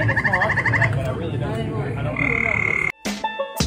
think it's more often than that, but I really don't. I don't know.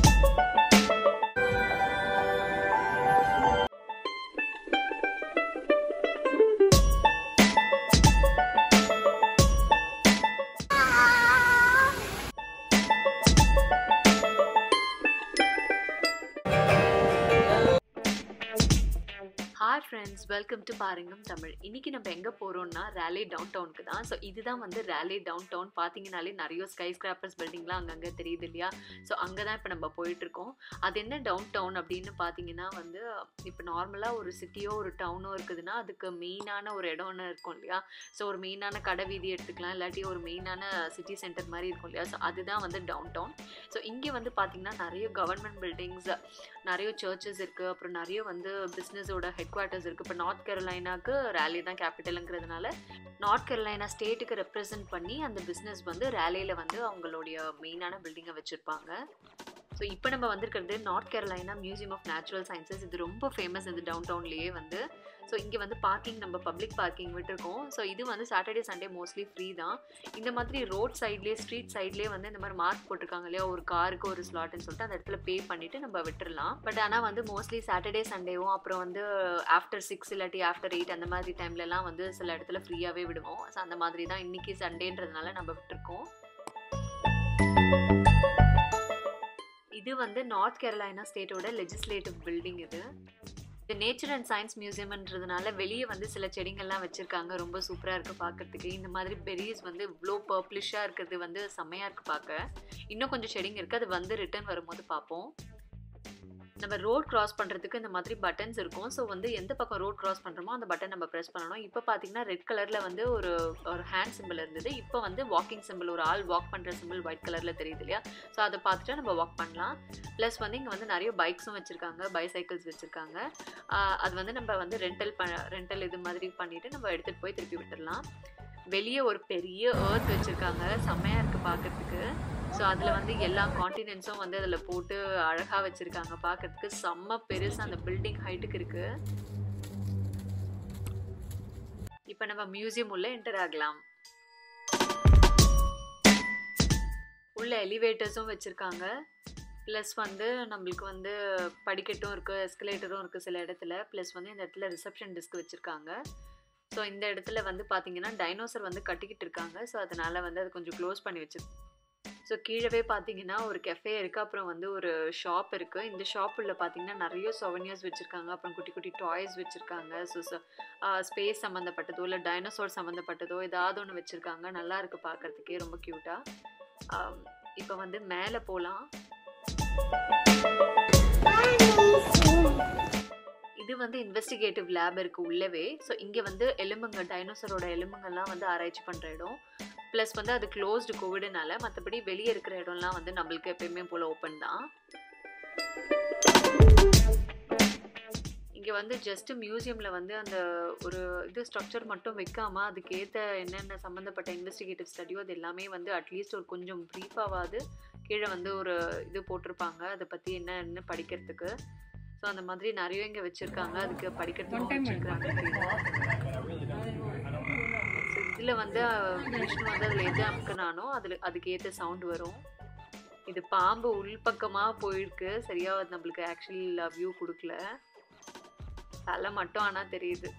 Hi friends welcome to பாருங்கம் தமிழ் இன்னைக்கு நம்ம எங்கே போகிறோம்னா rally down டவுனுக்கு தான் ஸோ இதுதான் வந்து ரேலி டவுன் டவுன் பார்த்தீங்கனாலே நிறைய ஸ்கை ஸ்கிராப்பர்ஸ் பில்டிங்லாம் அங்கங்கே தெரியுது இல்லையா ஸோ அங்கே தான் இப்போ நம்ம போயிட்டுருக்கோம் அது என்ன டவுன் டவுன் அப்படின்னு பார்த்தீங்கன்னா வந்து இப்போ நார்மலாக ஒரு சிட்டியோ ஒரு டவுனோ இருக்குதுன்னா அதுக்கு மெயினான ஒரு இடம்னு இருக்கும் இல்லையா ஸோ ஒரு மெயினான கடை வீதி எடுத்துக்கலாம் இல்லாட்டி ஒரு மெயினான சிட்டி சென்டர் மாதிரி இருக்கும் இல்லையா ஸோ அதுதான் வந்து டவுன் டவுன் ஸோ இங்கே வந்து பார்த்திங்கன்னா நிறைய கவர்மெண்ட் பில்டிங்ஸ் நிறைய சர்ச்சஸ் இருக்குது அப்புறம் நிறைய வந்து பிஸ்னஸோட ஹெட் குவார்ட்டர்ஸ் இருக்குது இப்போ நார்த் கேரளைனாக்கு ரேலி தான் கேபிட்டலுங்கிறதுனால நார்த் கேரளைனா ஸ்டேட்டுக்கு ரெப்ரசன்ட் பண்ணி அந்த பிஸ்னஸ் வந்து ரேலியில் வந்து அவங்களுடைய மெயினான பில்டிங்கை வச்சுருப்பாங்க ஸோ இப்போ நம்ம வந்திருக்கிறது North Carolina museum of natural sciences இது ரொம்ப ஃபேமஸ் இந்த டவுன் டவுன்லேயே வந்து ஸோ இங்கே வந்து பார்க்கிங் நம்ம பப்ளிக் பார்க்கிங் விட்டுருக்கோம் ஸோ இது வந்து சாட்டர்டே சண்டே மோஸ்ட்லி ஃப்ரீ தான் இந்த மாதிரி ரோட் சைட்லேயே ஸ்ட்ரீட் சைட்லேயே வந்து இந்த மாதிரி மார்க் போட்டிருக்காங்க இல்லையா ஒரு காருக்கு ஒரு ஸ்லாட்னு சொல்லிட்டு அந்த இடத்துல பே பண்ணிவிட்டு நம்ம விட்டுறலாம் பட் ஆனால் வந்து மோஸ்ட்லி சாட்டர்டே சண்டேவும் அப்புறம் வந்து ஆஃப்டர் சிக்ஸ் இல்லாட்டி ஆஃப்டர் எயிட் அந்த மாதிரி டைம்லலாம் வந்து சில இடத்துல ஃப்ரீயாகவே விடுவோம் ஸோ அந்த மாதிரி தான் இன்றைக்கி சண்டேன்றதுனால நம்ம விட்டுருக்கோம் இது வந்து நார்த் கேரளைனா ஸ்டேட்டோட லெஜிஸ்லேட்டிவ் பில்டிங் இது இது நேச்சர் அண்ட் சயின்ஸ் மியூசியம்ன்றதுனால வெளியே வந்து சில செடிங்கள்லாம் வச்சுருக்காங்க ரொம்ப சூப்பராக இருக்குது பார்க்குறதுக்கு இந்த மாதிரி பெரிஸ் வந்து இவ்வளோ பர்ப்ளிஷாக இருக்கிறது வந்து செம்மையாக இருக்குது பார்க்க இன்னும் கொஞ்சம் செடிங்க இருக்குது அது வந்து ரிட்டர்ன் வரும்போது பார்ப்போம் நம்ம ரோட் கிராஸ் பண்ணுறதுக்கு இந்த மாதிரி பட்டன்ஸ் இருக்கும் ஸோ வந்து எந்த பக்கம் ரோட் கிராஸ் பண்ணுறோமோ அந்த பட்டன் நம்ம ப்ரெஸ் பண்ணணும் இப்போ பார்த்தீங்கன்னா ரெட் கலரில் வந்து ஒரு ஒரு ஹேண்ட் சிம்பிள் இருந்தது இப்போ வந்து வாக்கிங் சிம்பிள் ஒரு ஆள் வாக் பண்ணுற சிம்பிள் ஒயிட் கலரில் தெரியுது இல்லையா ஸோ அதை பார்த்துட்டு நம்ம வாக் பண்ணலாம் ப்ளஸ் வந்து இங்கே வந்து நிறைய பைக்ஸும் வச்சுருக்காங்க பைசைக்கிள்ஸ் வச்சுருக்காங்க அது வந்து நம்ம வந்து ரெண்டல் ப ரெண்டல் இது மாதிரி பண்ணிவிட்டு நம்ம எடுத்துகிட்டு போய் திருப்பி விட்டுடலாம் வெளியே ஒரு பெரிய ஏர்த் வச்சுருக்காங்க செம்மையாக இருக்குது பார்க்குறதுக்கு ஸோ அதில் வந்து எல்லா காண்டினென்ட்ஸும் வந்து அதில் போட்டு அழகாக வச்சுருக்காங்க பார்க்குறதுக்கு செம்ம பெருசு அந்த பில்டிங் ஹைட்டுக்கு இருக்குது இப்போ நம்ம மியூசியம் உள்ள என்டர் ஆகலாம் உள்ள எலிவேட்டர்ஸும் வச்சுருக்காங்க ப்ளஸ் வந்து நம்மளுக்கு வந்து படிக்கட்டும் இருக்குது எஸ்கலேட்டரும் இருக்குது சில இடத்துல ப்ளஸ் வந்து இந்த இடத்துல ரிசப்ஷன் டிஸ்க் வச்சுருக்காங்க ஸோ இந்த இடத்துல வந்து பார்த்தீங்கன்னா டைனோசர் வந்து கட்டிக்கிட்டு இருக்காங்க ஸோ அதனால் வந்து அது கொஞ்சம் க்ளோஸ் பண்ணி வச்சு ஸோ கீழவே பார்த்தீங்கன்னா ஒரு கெஃபே இருக்குது அப்புறம் வந்து ஒரு ஷாப் இருக்குது இந்த ஷாப் உள்ள பார்த்தீங்கன்னா நிறைய சொவனியர்ஸ் வச்சுருக்காங்க அப்புறம் குட்டி குட்டி டாய்ஸ் வச்சுருக்காங்க ஸோ ஸ்பேஸ் சம்மந்தப்பட்டதோ இல்லை டைனோசார் சம்மந்தப்பட்டதோ ஏதாவது ஒன்று வச்சுருக்காங்க நல்லா இருக்குது பார்க்குறதுக்கே ரொம்ப க்யூட்டாக இப்போ வந்து மேலே போகலாம் இது வந்து இன்வெஸ்டிகேட்டிவ் லேப் இருக்குது உள்ளவே ஸோ இங்கே வந்து எலும்புங்க டைனோசரோட எலும்புங்கள்லாம் வந்து ஆராய்ச்சி பண்ணுற இடம் ப்ளஸ் வந்து அது க்ளோஸ்டு கோவிடுனால மற்றபடி வெளியே இருக்கிற இடம்லாம் வந்து நம்மளுக்கு எப்பயுமே போல் ஓப்பன் தான் இங்கே வந்து ஜஸ்ட் மியூசியமில் வந்து அந்த ஒரு இது ஸ்ட்ரக்சர் மட்டும் வைக்காமல் அதுக்கேற்ற என்னென்ன சம்மந்தப்பட்ட இன்வெஸ்டிகேட்டிவ் ஸ்டடியோ அது எல்லாமே வந்து அட்லீஸ்ட் ஒரு கொஞ்சம் ப்ரீஃபாவது கீழே வந்து ஒரு இது போட்டிருப்பாங்க அதை பற்றி என்னென்னு படிக்கிறதுக்கு ஸோ அந்த மாதிரி நிறைய இங்கே வச்சுருக்காங்க அதுக்கு படிக்கிறதுக்கும் வச்சுருக்காங்க ஸோ இதில் வந்து விஷ்ணு வந்து அதில் எது அமுக்கினானோ அதில் அதுக்கு ஏற்ற சவுண்ட் வரும் இது பாம்பு உள்பக்கமாக போயிருக்கு சரியாக நம்மளுக்கு ஆக்சுவல் வியூ கொடுக்கல தலை மட்டும் ஆனால் தெரியுது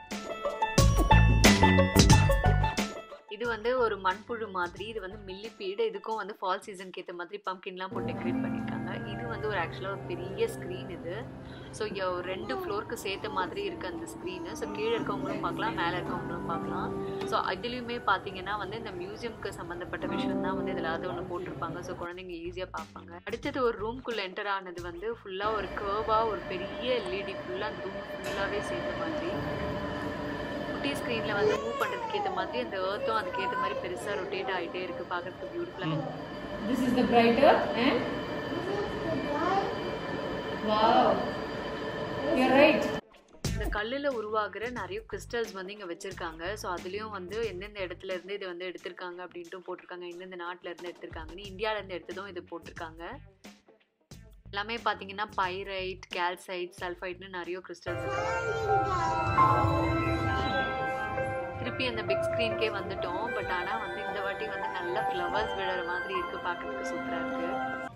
இது வந்து ஒரு மண்புழு மாதிரி இது வந்து மில்லிபீடு இதுக்கும் வந்து ஃபால் சீசனுக்கு ஏற்ற மாதிரி பம்கின்லாம் போட்டு டெக்கரேட் பண்ணியிருக்காங்க இது வந்து ஒரு ஆக்சுவலாக ஒரு பெரிய ஸ்க்ரீன் இது ஸோ ரெண்டு ஃப்ளோருக்கு சேர்த்த மாதிரி இருக்குது அந்த ஸ்க்ரீனு ஸோ கீழே இருக்கவங்களும் பார்க்கலாம் மேலே இருக்கவங்களும் பார்க்கலாம் ஸோ அதுலேயுமே பார்த்தீங்கன்னா வந்து இந்த மியூசியம்க்கு சம்மந்தப்பட்ட விஷயம் தான் வந்து இதில் அது ஒன்று போட்டிருப்பாங்க ஸோ குழந்தைங்க ஈஸியாக பார்ப்பாங்க அடுத்தது ஒரு ரூம்குள்ளே என்டர் ஆனது வந்து ஃபுல்லாக ஒரு கேர்வாக ஒரு பெரிய எல்இடி ஃபுல்லாக அந்த ரூம் ஃபுல்லாகவே சேர்த்த மாதிரி குட்டி ஸ்க்ரீனில் வந்து மூவ் பண்ணுறதுக்கு ஏற்ற மாதிரி அந்த ஏர்த்தும் அதுக்கு ஏற்ற மாதிரி பெருசாக ரொட்டேட் ஆகிட்டே இருக்குது பார்க்குறதுக்கு பியூட்டிஃபுல்லாக This is the brighter and wow. You're right. இந்த கல்லில் உருவாகிற நிறைய கிறிஸ்டல்ஸ் வந்து இங்கே வச்சுருக்காங்க ஸோ அதுலேயும் வந்து எந்தெந்த இடத்துல இருந்து இது வந்து எடுத்திருக்காங்க அப்படின்ட்டும் போட்டிருக்காங்க எந்தெந்த நாட்டில் இருந்து எடுத்திருக்காங்கன்னு இந்தியாவிலேருந்து எடுத்ததும் இது போட்டிருக்காங்க எல்லாமே பார்த்தீங்கன்னா பைரைட் கேல்சைட் சல்ஃபைட்னு நிறைய கிறிஸ்டல்ஸ் திருப்பி அந்த பிக் ஸ்க்ரீன்கே வந்துட்டோம் பட் ஆனால் வந்து இந்த வாட்டி சுத்தி வந்து நல்ல ஃப்ளவர்ஸ் விழுற மாதிரி இருக்கு பார்க்கறதுக்கு சூப்பரா இருக்கு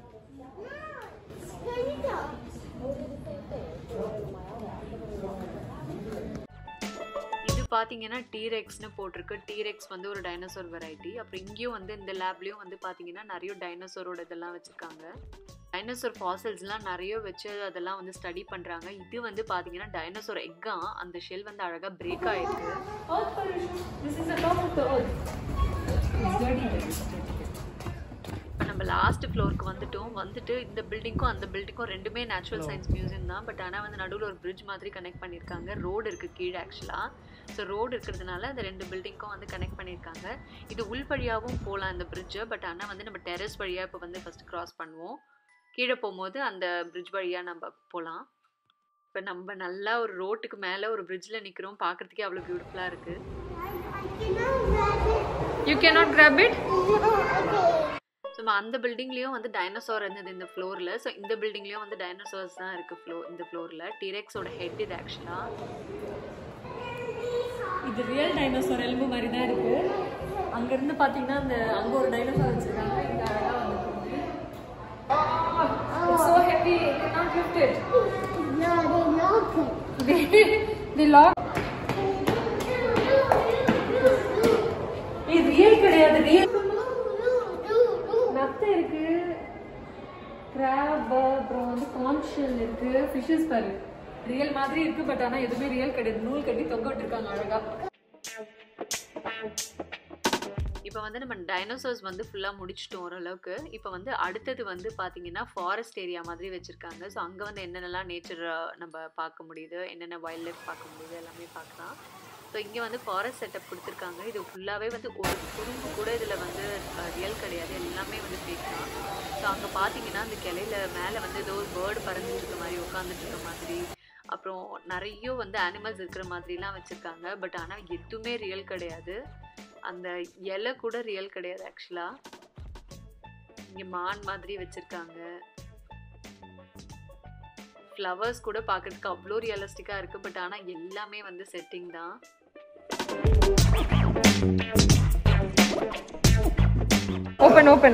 இது பார்த்தீங்கன்னா டீரெக்ஸ்னு போட்டிருக்கு டீரெக்ஸ் வந்து ஒரு டைனோசர் வெரைட்டி அப்புறம் இங்கேயும் வந்து இந்த லேப்லேயும் வந்து பார்த்தீங்கன்னா நிறைய டைனோசரோட இதெல்லாம் வச்சுருக்காங்க டைனோசர் ஃபாசில்ஸ்லாம் நிறைய வச்சு அதெல்லாம் வந்து ஸ்டடி பண்ணுறாங்க இது வந்து பார்த்தீங்கன்னா டைனோசர் எக்கா அந்த ஷெல் வந்து அழகாக பிரேக் ஆயிருக்கு Earth pollution. This is the top of the earth. It's dirty. It's dirty. இப்போ நம்ம லாஸ்ட் ஃப்ளோருக்கு வந்துட்டோம் வந்துட்டு இந்த பில்டிங்க்கும் அந்த பில்டிங்க்கும் ரெண்டுமே நேச்சுரல் சயின்ஸ் மியூசியம் தான் பட் ஆனால் வந்து நடுவில் ஒரு பிரிட்ஜ் மாதிரி கனெக்ட் பண்ணியிருக்காங்க ரோடு இருக்குது கீழே ஆக்சுவலாக ஸோ ரோடு இருக்கிறதுனால அந்த ரெண்டு பில்டிங்க்கும் வந்து கனெக்ட் பண்ணியிருக்காங்க இது உள் வழியாகவும் போகலாம் இந்த பிரிட்ஜை பட் ஆனால் வந்து நம்ம டெரஸ் வழியாக இப்போ வந்து ஃபஸ்ட்டு கிராஸ் பண்ணுவோம் கீழே போகும்போது அந்த பிரிட்ஜ் வழியாக நம்ம போகலாம் இப்போ நம்ம நல்லா ஒரு ரோட்டுக்கு மேலே ஒரு பிரிட்ஜில் நிற்கிறோம் பார்க்குறதுக்கே அவ்வளோ பியூட்டிஃபுல்லாக இருக்குது You cannot grab it? So நம்ம அந்த பில்டிங்லேயும் வந்து டைனோசார் இருந்தது இந்த ஃப்ளோரில் ஸோ இந்த பில்டிங்லேயும் வந்து டைனோசார்ஸ் தான் இருக்குது ஃப்ளோ இந்த ஃப்ளோரில் டிரெக்ஸோட ஹெட் இது ஆக்சுவலாக இது ரியல் டைனோசர் எலும்பு மாதிரி தான் இருக்கு அங்க இருந்து பாத்தீங்கன்னா அந்த அங்க ஒரு டைனோசர் வச்சிருக்காங்க இங்க அழகா வந்து It's so heavy, I cannot lift it. They, they lock. இது ரியல் கிடையாது ரியல் நத்தை இருக்கு கிராப் அப்புறம் வந்து கான்ஷியல் இருக்கு ஃபிஷஸ் பாரு ரியல் மாதிரி இருக்கு பட் ஆனா எதுவுமே ரியல் கிடையாது நூல் கட்டி தொங்க விட்டுருக்காங்க அழகா இப்போ வந்து நம்ம டைனோசார்ஸ் வந்து ஃபுல்லாக முடிச்சிட்டோம் ஓரளவுக்கு இப்போ வந்து அடுத்தது வந்து பார்த்தீங்கன்னா ஃபாரஸ்ட் ஏரியா மாதிரி வச்சுருக்காங்க ஸோ அங்கே வந்து என்னென்னலாம் நேச்சர் நம்ம பார்க்க முடியுது என்னென்ன வைல்ட் லைஃப் பார்க்க முடியுது எல்லாமே பார்க்கலாம் ஸோ இங்கே வந்து ஃபாரஸ்ட் செட்டப் கொடுத்துருக்காங்க இது ஃபுல்லாகவே வந்து ஒரு குறும்பு கூட இதில் வந்து ரியல் கிடையாது எல்லாமே வந்து ஃபேக் தான் ஸோ அங்கே பார்த்தீங்கன்னா அந்த கிளையில மேலே வந்து ஏதோ ஒரு பேர்டு பறந்துட்டு இருக்க மாதிரி உட்காந்துட்டு இருக்க மாதிரி அப்புறம் நிறைய வந்து அனிமல்ஸ் இருக்கிற மாதிரிலாம் வச்சுருக்காங்க பட் ஆனால் எதுவுமே ரியல் கிடையாது அந்த இலை கூட ரியல் கிடையாது ஆக்சுவலாக இங்கே மான் மாதிரி வச்சுருக்காங்க ஃப்ளவர்ஸ் கூட பார்க்கறதுக்கு அவ்வளோ ரியலிஸ்டிக்காக இருக்குது பட் ஆனால் எல்லாமே வந்து செட்டிங் தான் open open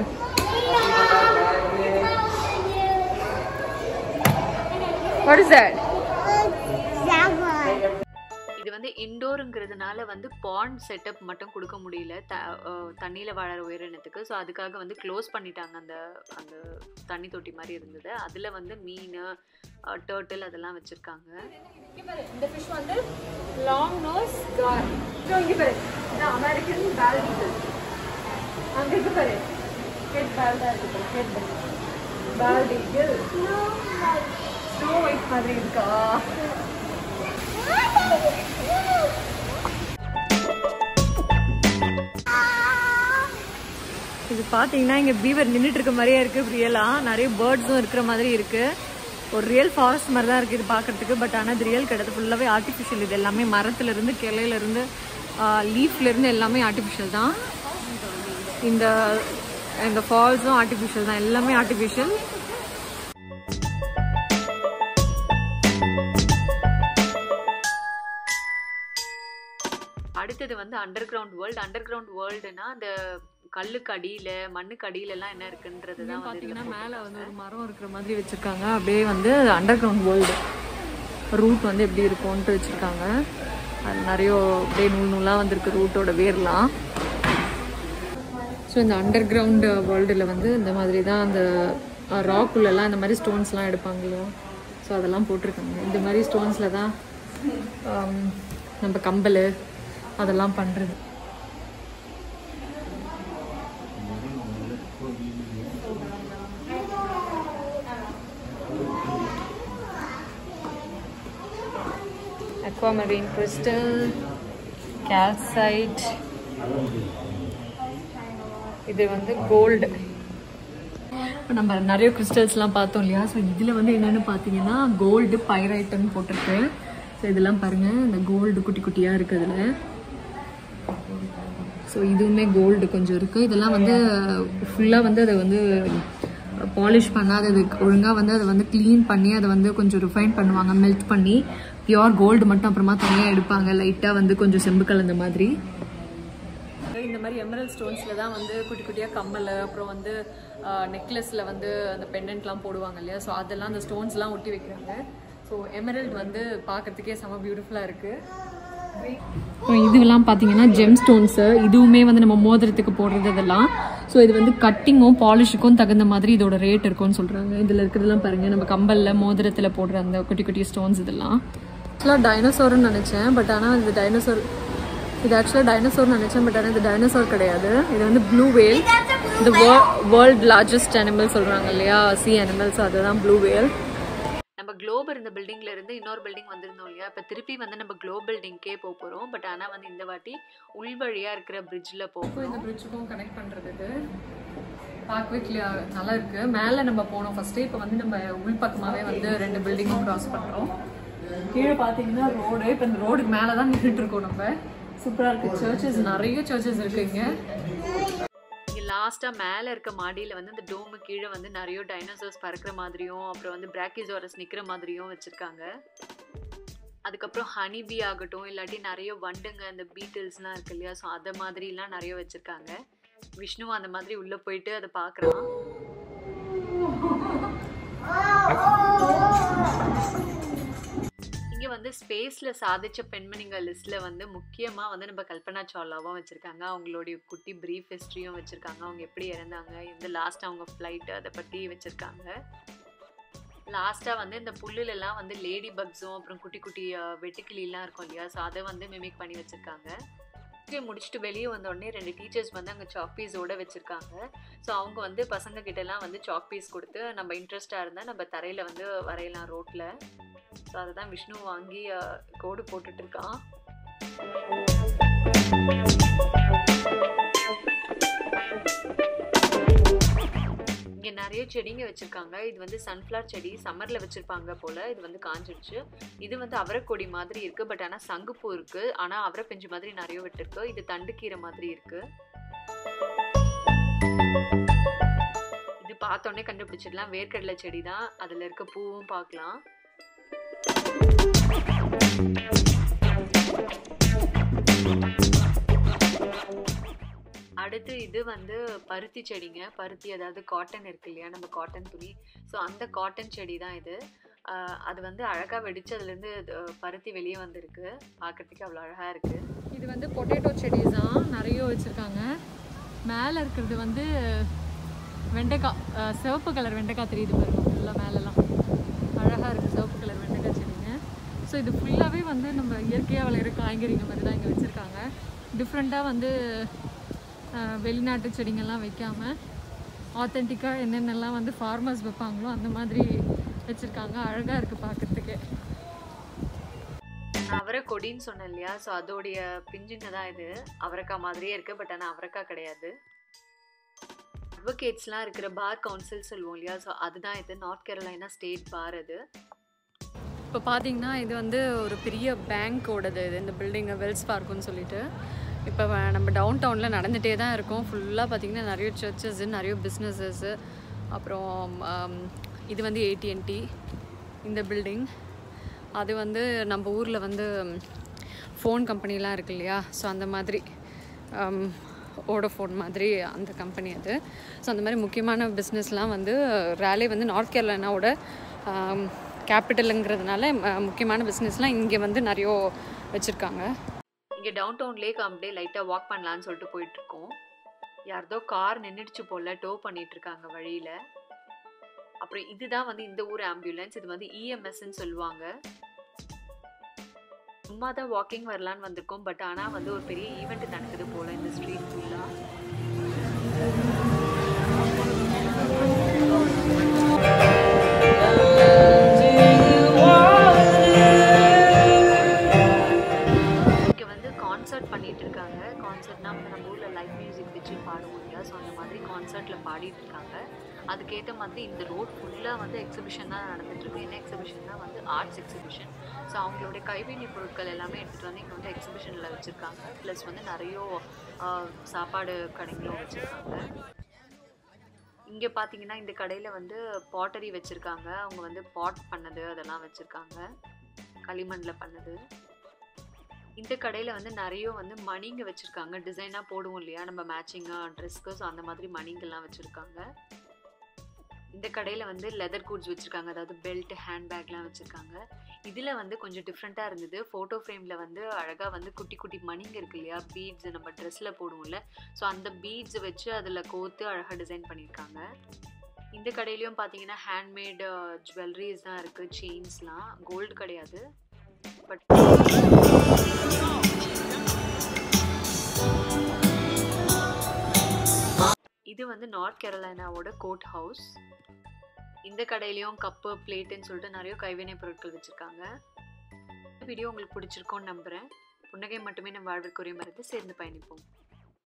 what is that இது வந்து இண்டோருங்கிறதுனால வந்து பாண்ட் செட்டப் மட்டும் கொடுக்க முடியல த தண்ணியில் வாழற உயிரினத்துக்கு ஸோ அதுக்காக வந்து க்ளோஸ் பண்ணிட்டாங்க அந்த அந்த தண்ணி தொட்டி மாதிரி இருந்தது அதில் வந்து மீன் டேர்ட்டில் அதெல்லாம் வச்சுருக்காங்க இந்த ஃபிஷ் வந்து லாங் நோஸ் கார் இங்க பாரு இது அமெரிக்கன் பால் பீகிள் அங்க இருக்கு பாரு ஹெட் பால் தான் இருக்கு பாரு head ball beagle snow white மாதிரி இருக்கா இது பார்த்தீங்கன்னா இங்கே பீவர் நின்றுட்டு இருக்க மாதிரியே இருக்குது ரியலாக நிறைய பேர்ட்ஸும் இருக்கிற மாதிரி இருக்குது ஒரு ரியல் ஃபாரஸ்ட் மாதிரி தான் இருக்குது இது பார்க்குறதுக்கு பட் ஆனால் இது ரியல் கிடையாது ஃபுல்லாகவே ஆர்டிஃபிஷியல் இது எல்லாமே மரத்துலேருந்து கிளையிலேருந்து லீஃப்லேருந்து எல்லாமே ஆர்டிஃபிஷியல் தான் இந்த இந்த ஃபால்ஸும் ஆர்டிஃபிஷியல் தான் எல்லாமே ஆர்டிஃபிஷியல் அடுத்தது வந்து underground world underground வேர்ல்டுனா அந்த கல்லுக்கு அடியில் மண்ணுக்கு அடியில எல்லாம் என்ன இருக்குன்றது தான் வந்து பார்த்தீங்கன்னா மேலே வந்து ஒரு மரம் இருக்கிற மாதிரி வச்சுருக்காங்க அப்படியே வந்து அண்டர் கிரவுண்ட் வேர்ல்டு ரூட் வந்து எப்படி இருக்கும்ன்ட்டு வச்சுருக்காங்க அது நிறைய அப்படியே நூல் நூலாக வந்திருக்கு ரூட்டோட வேர்லாம் ஸோ இந்த அண்டர் கிரவுண்ட் வேர்ல்டில் வந்து இந்த மாதிரி தான் அந்த ராக்குள்ளெல்லாம் இந்த மாதிரி ஸ்டோன்ஸ்லாம் எடுப்பாங்க இல்லையா ஸோ அதெல்லாம் போட்டிருக்காங்க இந்த மாதிரி ஸ்டோன்ஸில் தான் ஆம், நம்ம கம்பல் அதெல்லாம் பண்ணுறது aquamarine crystal calcite இது வந்து கோல்டு இப்போ நம்ம நிறைய கிறிஸ்டல்ஸ்லாம் பார்த்தோம் இல்லையா ஸோ இதில் வந்து என்னென்னு பார்த்தீங்கன்னா கோல்டு பைரைட்டுன்னு போட்டிருக்கு ஸோ இதெல்லாம் பாருங்கள் இந்த கோல்டு குட்டி குட்டியாக இருக்குது அதில் ஸோ இதுவுமே கோல்டு கொஞ்சம் இருக்குது இதெல்லாம் வந்து ஃபுல்லாக வந்து அதை வந்து பாலிஷ் பண்ணாதது ஒழுங்காக வந்து அதை வந்து க்ளீன் பண்ணி அதை வந்து கொஞ்சம் ரிஃபைன் பண்ணுவாங்க மெல்ட் பண்ணி பியோர் கோல்டு மட்டும் அப்புறமா தனியாக எடுப்பாங்க லைட்டாக வந்து கொஞ்சம் செம்பு கலந்த மாதிரி இந்த மாதிரி எமரல் ஸ்டோன்ஸில் தான் வந்து குட்டி குட்டியாக கம்மல் அப்புறம் வந்து நெக்லஸில் வந்து அந்த பெண்டன்ட்லாம் போடுவாங்க இல்லையா ஸோ அதெல்லாம் அந்த ஸ்டோன்ஸ்லாம் ஒட்டி வைக்கிறாங்க ஸோ எமரல்ட் வந்து பார்க்கறதுக்கே செம பியூட்டிஃபுல்லாக இருக்குது இதுவெல்லாம் பார்த்தீங்கன்னா ஜெம் ஸ்டோன்ஸு இதுவுமே வந்து நம்ம மோதிரத்துக்கு போடுறது இதெல்லாம் ஸோ இது வந்து கட்டிங்கும் பாலிஷுக்கும் தகுந்த மாதிரி இதோட ரேட் இருக்கும்னு சொல்கிறாங்க இதில் இருக்கிறதெல்லாம் பாருங்கள் நம்ம கம்பலில் மோதிரத்தில் போடுற அந்த குட்டி குட்டி ஸ்டோன்ஸ் இதெல்லாம் ஆக்சுவலாக டைனோசோர்னு நினச்சேன் பட் ஆனால் இது டைனோசோர் இது ஆக்சுவலாக டைனோசோர்னு நினச்சேன் பட் ஆனால் இது டைனோசோர் கிடையாது இது வந்து ப்ளூ வேல் இந்த வேர்ல்ட் லார்ஜஸ்ட் அனிமல் சொல்கிறாங்க இல்லையா சி அனிமல்ஸ் அதுதான் ப்ளூ வேல் நம்ம குளோப் இருந்த பில்டிங்ல இருந்து இன்னொரு பில்டிங் வந்திருந்தோம் இல்லையா இப்போ திருப்பி வந்து நம்ம குளோப் பில்டிங்க்கே போக போகிறோம் பட் ஆனால் வந்து இந்த வாட்டி உள் வழியாக இருக்கிற பிரிட்ஜில் இப்போ போகும் இந்த பிரிட்ஜுக்கும் கனெக்ட் பண்ணுறது இது பார்க்கவே கிளியர் நல்லா இருக்கு மேலே நம்ம போனோம் ஃபர்ஸ்ட் இப்போ வந்து நம்ம உள் பக்கமாகவே வந்து ரெண்டு பில்டிங்கும் கிராஸ் பண்ணுறோம் கீழே பார்த்தீங்கன்னா ரோடு இப்போ இந்த ரோடுக்கு மேலே தான் நின்றுட்டு இருக்கோம் நம்ம சூப்பராக இருக்கு சர்ச்சஸ் நிறைய சர்ச்சஸ் இருக்கு இங்கே இங்கே லாஸ்ட்டாக மேலே இருக்க மாடியில் வந்து அந்த டோமு கீழே வந்து நிறைய டைனோசர்ஸ் பறக்கிற மாதிரியும் அப்புறம் வந்து பிராக்கிசோரஸ் நிற்கிற மாதிரியும் வச்சுருக்காங்க அதுக்கப்புறம் ஹனிபி ஆகட்டும் இல்லாட்டி நிறைய வண்டுங்க அந்த பீட்டில்ஸ்லாம் இருக்கு இல்லையா ஸோ அதை மாதிரிலாம் நிறைய வச்சுருக்காங்க விஷ்ணு அந்த மாதிரி உள்ளே போயிட்டு அதை பார்க்குறான் இங்கே வந்து ஸ்பேஸில் சாதிச்ச பெண்மணிங்க லிஸ்ட்டில் வந்து முக்கியமாக வந்து நம்ம கல்பனா சாவ்லாவும் வச்சுருக்காங்க அவங்களுடைய குட்டி ப்ரீஃப் ஹிஸ்ட்ரியும் வச்சுருக்காங்க அவங்க எப்படி இறந்தாங்க இந்த லாஸ்ட் அவங்க ஃப்ளைட்டு அதை பற்றி வச்சுருக்காங்க லாஸ்ட்டாக வந்து இந்த புல்லுலலாம் வந்து லேடி பக்ஸும் அப்புறம் குட்டி குட்டி அஹ், வெட்டுக்கிளிலாம் இருக்கும் இல்லையா ஸோ அதை வந்து மிமிக் பண்ணி வச்சுருக்காங்க இங்கே முடிச்சுட்டு வெளியே வந்த உடனே ரெண்டு டீச்சர்ஸ் வந்து அங்கே சாக் பீஸோட வச்சுருக்காங்க ஸோ அவங்க வந்து பசங்க கிட்டலாம் வந்து சாக் பீஸ் கொடுத்து நம்ம இன்ட்ரெஸ்டாக இருந்தால் நம்ம தரையில் வந்து வரையலாம் ரோட்டில் ஸோ அதை தான் விஷ்ணு வாங்கி அஹ், கோடு போட்டுட்டு இருக்கான் இங்கே நிறைய செடிங்க வச்சுருக்காங்க இது வந்து சன்ஃப்ளவர் செடி சம்மரில் வச்சுருப்பாங்க போல் இது வந்து காஞ்சிடுச்சு இது வந்து அவரைக்கொடி மாதிரி இருக்குது பட் ஆனால் சங்குப்பூ இருக்குது ஆனால் அவரை பிஞ்சு மாதிரி நிறைய விட்டுருக்கு இது தண்டுக்கீரை மாதிரி இருக்குது இது பார்த்தோன்னே கண்டுபிடிச்சிடலாம் வேர்க்கடலை செடி தான் அதில் இருக்க பூவும் பார்க்கலாம் அடுத்து இது வந்து பருத்தி செடிங்க பருத்தி அதாவது காட்டன் இருக்கு இல்லையா நம்ம காட்டன் துணி ஸோ அந்த காட்டன் செடி தான் இது ஆஹ் அது வந்து அழகாக வெடிச்சு அதுலேருந்து பருத்தி வெளியே வந்திருக்கு பார்க்கறதுக்கு அவ்வளோ அழகாக இருக்குது இது வந்து பொட்டேட்டோ செடிஸ் தான் நிறைய வச்சுருக்காங்க மேலே இருக்கிறது வந்து வெண்டைக்காய் அஹ், சிவப்பு கலர் வெண்டைக்காய் தெரியுது பாருங்க ஃபுல்லாக மேலெலாம் அழகாக இருக்குது சிவப்பு கலர் வெண்டைக்காய் செடிங்க ஸோ இது ஃபுல்லாகவே வந்து நம்ம இயற்கையாக விளையிற காய்கறிங்க மாதிரி தான் இங்கே வச்சுருக்காங்க டிஃப்ரெண்ட்டாக வந்து அஹ், வெளிநாட்டு செடிங்கள்லாம் வைக்காமல் ஆத்தென்டிக்காக என்னென்னலாம் வந்து ஃபார்மர்ஸ் வைப்பாங்களோ அந்த மாதிரி வச்சுருக்காங்க அழகாக இருக்குது பார்க்குறதுக்கு அவரை கொடின்னு சொன்னேன் இல்லையா ஸோ அதோடைய பிஞ்சுங்க தான் இது அவரைக்காய் மாதிரியே இருக்குது பட் ஆனால் அவரைக்காய் கிடையாது அட்வொகேட்ஸ்லாம் இருக்கிற பார் கவுன்சில் சொல்லுவோம் இல்லையா ஸோ அதுதான் இது நார்த் கேரளைனா ஸ்டேட் பார் அது இப்போ பார்த்தீங்கன்னா இது வந்து ஒரு பெரிய பேங்க்கோடது இது இந்த பில்டிங் வெல்ஸ் பார்க்குன்னு சொல்லிட்டு இப்போ வ- நம்ம டவுன் டவுனில் நடந்துகிட்டே தான் இருக்கோம் ஃபுல்லாக பார்த்தீங்கன்னா நிறைய சர்ச்சஸ் நிறைய பிஸ்னஸஸ்ஸு அப்புறம் ஆம், இது வந்து ஏடிஎன்டி இந்த பில்டிங் அது வந்து நம்ம ஊரில் வந்து ஃபோன் கம்பெனிலாம் இருக்கு இல்லையா ஸோ அந்த மாதிரி ஓடோஃபோன் மாதிரி அந்த கம்பெனி அது ஸோ அந்த மாதிரி முக்கியமான பிஸ்னஸ்லாம் வந்து ரேலே வந்து நார்த் கேரளானாவோட கேபிட்டலுங்கிறதுனால முக்கியமான பிஸ்னஸ்லாம் இங்கே வந்து நிறைய வச்சுருக்காங்க இங்கே டவுன் டவுன்லேயே அப்படியே லைட்டாக வாக் பண்ணலான்னு சொல்லிட்டு போயிட்டு இருக்கோம் யார்தோ கார் நின்றுடுச்சு போல டோ பண்ணிட்டு இருக்காங்க வழியில் அப்புறம் இதுதான் வந்து இந்த ஊர் ஆம்புலன்ஸ் இது வந்து இஎம்எஸ்ன்னு சொல்லுவாங்க சும்மா தான் வாக்கிங் வரலான்னு வந்திருக்கோம் பட் ஆனால் வந்து ஒரு பெரிய ஈவெண்ட் நடக்குது போல இந்த ஸ்ட்ரீட் ஃபுல்லாக இங்கே வந்து கான்சர்ட் பண்ணிட்டு இருக்காங்க கான்சர்ட்னா வந்து நம்ம ஊரில் லைவ் மியூசிக் வச்சு பாடுவோம் இல்லையா ஸோ அந்த மாதிரி கான்சர்ட்டில் பாடிட்டு இருக்காங்க அதுக்கேற்ற மாதிரி இந்த ரோட் ஃபுல்லாக வந்து எக்ஸிபிஷன் தான் நடந்துட்டு இருக்கு என்ன எக்ஸிபிஷன்னா வந்து ஆர்ட்ஸ் எக்ஸிபிஷன் ஸோ அவங்களுடைய கைவினை பொருட்கள் எல்லாமே எடுத்துகிட்டு வந்து இங்கே வந்து எக்ஸிபிஷனில் வச்சுருக்காங்க ப்ளஸ் வந்து நிறைய ஆஹ், சாப்பாடு கடைகளும் வச்சுருக்காங்க இங்கே பார்த்தீங்கன்னா இந்த கடையில் வந்து பாட்டரி வச்சுருக்காங்க அவங்க வந்து பாட் பண்ணது அதெல்லாம் வச்சுருக்காங்க களிமண்ணில் பண்ணது இந்த கடையில் வந்து நிறைய வந்து மணிங்க வச்சுருக்காங்க டிசைனாக போடுவோம் இல்லையா நம்ம மேட்சிங்காக ட்ரெஸ்க்கு ஸோ அந்த மாதிரி மணிங்கெல்லாம் வச்சுருக்காங்க இந்த கடையில் வந்து லெதர் கூட்ஸ் வச்சுருக்காங்க அதாவது பெல்ட் ஹேண்ட்பேக்லாம் வச்சுருக்காங்க இதில் வந்து கொஞ்சம் டிஃப்ரெண்ட்டாக இருந்தது ஃபோட்டோ ஃப்ரேமில் வந்து அழகாக வந்து குட்டி குட்டி மணிங்க இருக்கு இல்லையா பீட்ஸ் நம்ம ட்ரெஸ்ஸில் போடுவோம்ல ஸோ அந்த பீட்ஸ் வச்சு அதில் கோர்த்து அழகாக டிசைன் பண்ணியிருக்காங்க இந்த கடையிலையும் பார்த்தீங்கன்னா ஹேண்ட்மேட் ஜுவல்லரிஸ் தான் இருக்குது செயின்ஸ்லாம் கோல்டு கிடையாது பட் இது வந்து நார்த் கேரளானாவோட கோட் ஹவுஸ் இந்த கடையிலையும் கப்பு பிளேட்டுன்னு சொல்லிட்டு நிறைய கைவினை பொருட்கள் வச்சுருக்காங்க வீடியோ உங்களுக்கு பிடிச்சிருக்கோன்னு நம்புகிறேன் புன்னகை மட்டுமே நம் வாழ்விற்குரிய மருந்து சேர்ந்து பயணிப்போம்